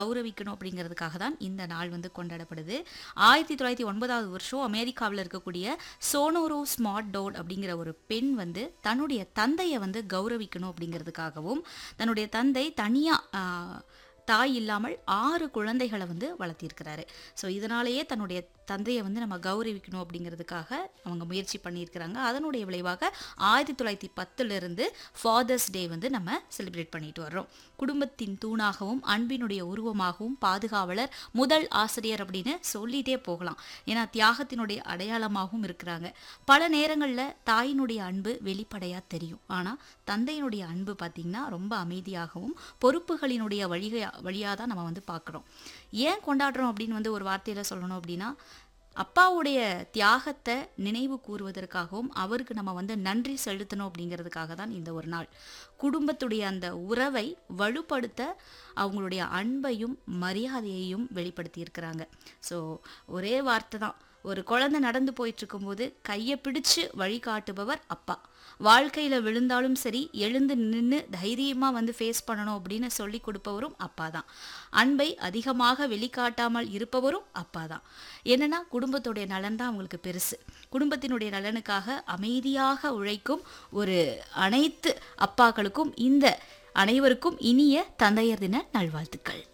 கௌரவிக்கணும் அப்படிங்கிறதுக்காக தான் இந்த நாள் வந்து கொண்டாடப்படுது ஆயிரத்தி தொள்ளாயிரத்தி ஒன்பதாவது வருஷம் அமெரிக்காவில் இருக்கக்கூடிய சோனோரோ ஸ்மார்ட் டோட் அப்படிங்கிற ஒரு பெண் வந்து தன்னுடைய தந்தையை வந்து கௌரவிக்கணும் அப்படிங்கிறதுக்காகவும் தன்னுடைய தந்தை தனியாக தாய் இல்லாமல் ஆறு குழந்தைகளை வந்து வளர்த்திருக்கிறாரு ஸோ இதனாலேயே தன்னுடைய தந்தையை வந்து நம்ம கௌரவிக்கணும் அப்படிங்கிறதுக்காக அவங்க முயற்சி பண்ணியிருக்கிறாங்க அதனுடைய விளைவாக ஆயிரத்தி தொள்ளாயிரத்தி பத்துலேருந்து ஃபாதர்ஸ் டே வந்து நம்ம செலிப்ரேட் பண்ணிட்டு வர்றோம் குடும்பத்தின் தூணாகவும் அன்பினுடைய உருவமாகவும் பாதுகாவலர் முதல் ஆசிரியர் அப்படின்னு சொல்லிட்டே போகலாம் ஏன்னா தியாகத்தினுடைய அடையாளமாகவும் இருக்கிறாங்க பல நேரங்களில் தாயினுடைய அன்பு வெளிப்படையாக தெரியும் ஆனால் தந்தையினுடைய அன்பு பார்த்திங்கன்னா ரொம்ப அமைதியாகவும் பொறுப்புகளினுடைய வழிக வழியாக தான் நம்ம வந்து பார்க்குறோம் ஏன் கொண்டாடுறோம் அப்படின்னு வந்து ஒரு வார்த்தையில் சொல்லணும் அப்படின்னா அப்பாவுடைய தியாகத்தை நினைவு கூறுவதற்காகவும் அவருக்கு நம்ம வந்து நன்றி செலுத்தணும் அப்படிங்கிறதுக்காக தான் இந்த ஒரு நாள் குடும்பத்துடைய அந்த உறவை வலுப்படுத்த அவங்களுடைய அன்பையும் மரியாதையையும் வெளிப்படுத்தி இருக்கிறாங்க ஸோ ஒரே வார்த்தை தான் ஒரு குழந்தை நடந்து போயிட்டு இருக்கும்போது கையை பிடிச்சு வழிகாட்டுபவர் அப்பா வாழ்க்கையில் விழுந்தாலும் சரி எழுந்து நின்று தைரியமாக வந்து ஃபேஸ் பண்ணணும் அப்படின்னு சொல்லி கொடுப்பவரும் அப்பா தான் அன்பை அதிகமாக வெளிக்காட்டாமல் இருப்பவரும் அப்பா தான் என்னன்னா குடும்பத்துடைய நலன் தான் அவங்களுக்கு பெருசு குடும்பத்தினுடைய நலனுக்காக அமைதியாக உழைக்கும் ஒரு அனைத்து அப்பாக்களுக்கும் இந்த அனைவருக்கும் இனிய தந்தையர் தின நல்வாழ்த்துக்கள்